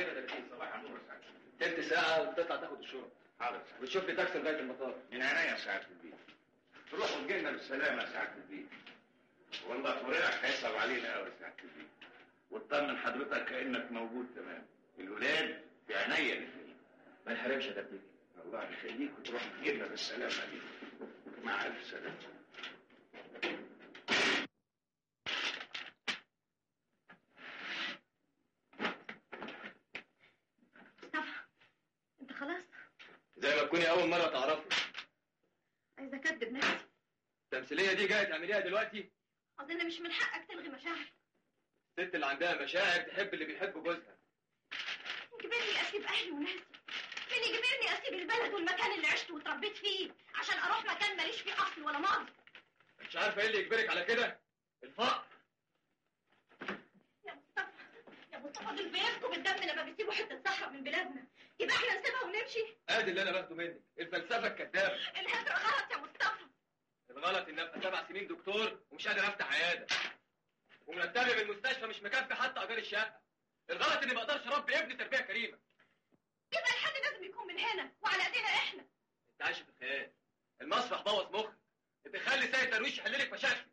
فين يا دكتور صباح النور يا سعاده تلت ساعه وتطلع تاخد الشرطه حاضر سعاده وتشوف لي تاكسي لغايه المطار من عينيا سعاده البيت تروح وتجينا بالسلامه يا سعاده البيت والله طريقك هيصعب علينا قوي يا سعاده البيت واطمن حضرتك كانك موجود تمام الولاد في عينيا الاثنين ما نحرمش يا دكتور الله يخليك وتروح تجينا بالسلامه دي مع الف سلامه مصطفى انت خلاص زي ما تكوني اول مره تعرفي عايزه اكدب نفسي التمثيليه دي جايه تعمليها دلوقتي اظن مش من حقك تلغي مشاعري الست اللي عندها مشاعر تحب اللي بيحب جوزها يجبرني اسيب اهلي وناسي مين يجبرني اسيب البلد والمكان اللي عشت واتربيت فيه عشان اروح مكان ماليش فيه اصل ولا ماضي مش عارفه ايه اللي يجبرك على كده الفقر يا مصطفى يا مصطفى دول بيسكوا بالدم لما بيسيبوا حته صحراء من بلادنا يبقى احنا نسيبها ونمشي ادي اللي انا باخده منك الفلسفه الكذابه الهجرة غلط يا مصطفى الغلط اني ابقى سبع سنين دكتور ومش قادر افتح عياده ومرتبي من المستشفى مش مكفي حتى ايجار الشقه الغلط اني ما اقدرش اربي ابني تربيه كريمه يبقى الحل لازم يكون من هنا وعلى ايدينا احنا انت عايش في الخيال المسرح بوظ مخك انت خلي سيد درويش يحل لك مشاكلك